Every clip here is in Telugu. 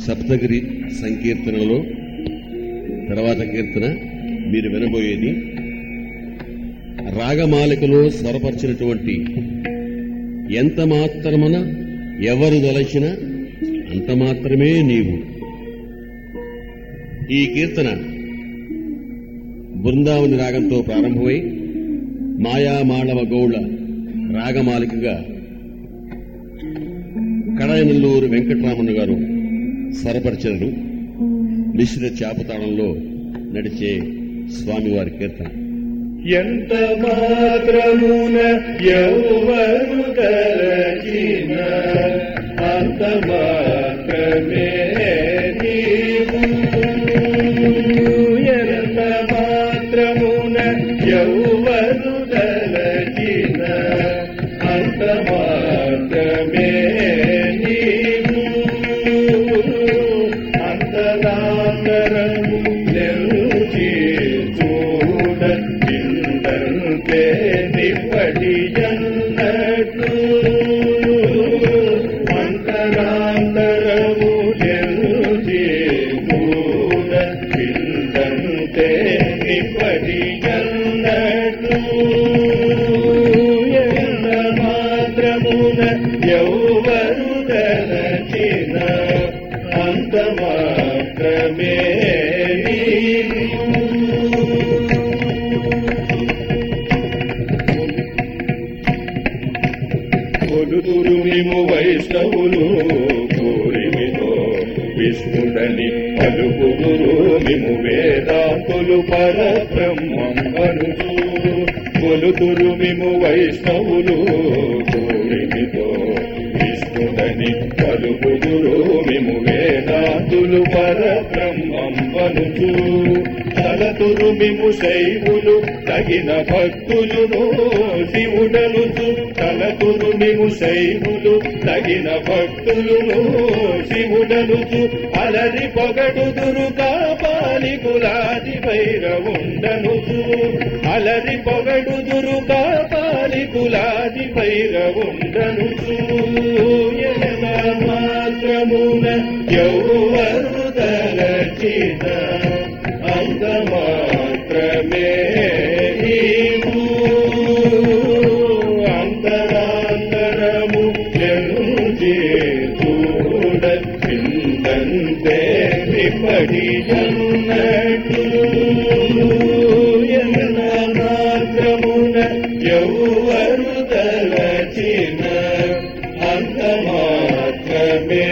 సప్తగిరి సంకీర్తనలో తర్వాత కీర్తన మీరు వినబోయేది రాగమాలికలో స్వరపరిచినటువంటి ఎంత మాత్రమున ఎవరు దలచిన అంత మాత్రమే నీవు ఈ కీర్తన బృందావని రాగంతో ప్రారంభమై మాయామాళవ గౌళ రాగమాలికగా కడాయనల్లూరు వెంకటరామన్న గారు స్వరపరిచినను మిశ్ర చాపతాళంలో నడిచే స్వామివారి కీర్తన ఎంత మాత్రమున ఎవరు తలచిన అంత మాత్రమే నీవు ఎంత మాత్రమున ఎవరు తలచిన అంత మాత్రమే నీవు అంతరాంతరము నెరుచి చూడ పిండంతే నిప్పటి జన్నట్లు అంతరాంతరము నెరుచి చూడ పిండంతే నిప్పటి జన్నట్లు ఎంత మాత్రమున ఎవరు తలచిన అంత మాత్రమే కొలుదురు మేము వైష్ణవులు కోరిమితో విష్ణుడని పలుకుదురు మేము వేదాంతులు పరబ్రహ్మం అనుచు కొలుదురు మేము వైష్ణవులు కోరిమితో విష్ణుడని పలుకుదురు మేము వేదాంతులు పరబ్రహ్మం అనుచు తలతురు మేము శైవులు తగిన భక్తులును శివుడనుచు తలతురు మేము శైవులు తగిన భక్తులును శివుడనుచు అలరి పొగడుదురు కాపాలి కులాది భైరవుండనుచు అలరి పొగడుదురు కాపాలి కులాది భైరవుండనుచు ఎనమ మాత్రమున ఎవరు తలచిన అంత మాత్రమే నీవు అంతరాంతరము జనుజే చూడ చిందంతే విపడి జన్నట్లు ఎన్న మాత్రమున ఎవరు తలచిన అంత మాత్రమే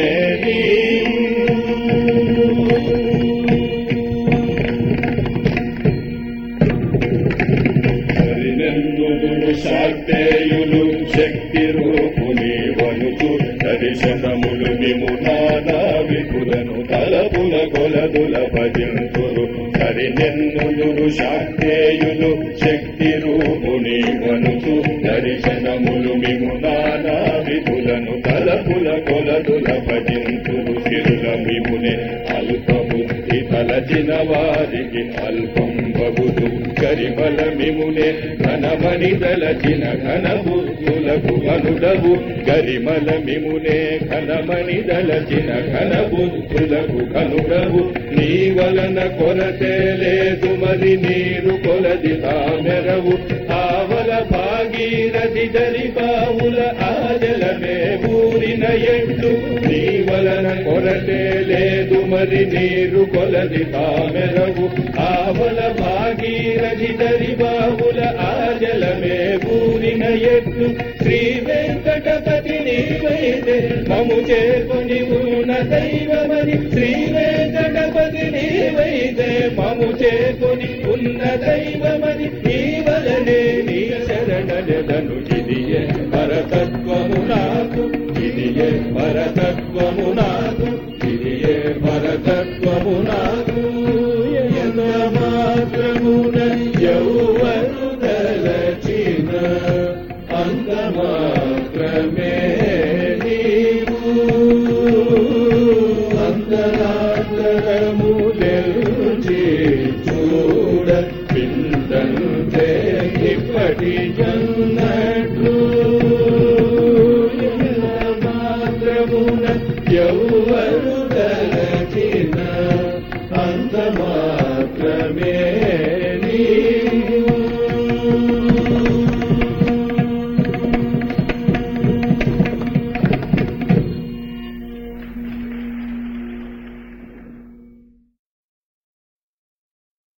హరినందుడు శాక్తేయులు శక్తి రూపుని వనుకు దర్శనములు మిము నానా విపులను తలపుల కొలదుల భజంతురు హరినెన్నుడు శాక్తేయులు శక్తి రూపుని వనుకు దర్శనములు మిము నానా విపులను తలపుల కొలదుల భజంతురు సిరుల మిమునే అల్పబుద్ధి తలచిన వారికి అల్పం బగుదు కరిబల మిమునే ఘనమని దలచిన ఘన బుద్ధులకు అనుడవు గరిమల మిమునే ఘనమని దలచిన ఘన బుద్ధులకు కనుడవు నీ వలన కొరతే లేదు మరి నీరు కొలది తామెరవు ఆవల భాగీరథి దరి బావుల ఆజలమే ఊరిన ఎట్టు నీ వలన కొరతే లేదు మరి నీరు కొలది తామెరవు ఆవల భాగీరథి దరి బావుల ఆజలమే ఊరిన ఎట్టు శ్రీ వెంకటపతి నీవైతే మము చేకొని ఉన్న దైవమని శ్రీ వెంకటపతి నీవైతే మము చేకొని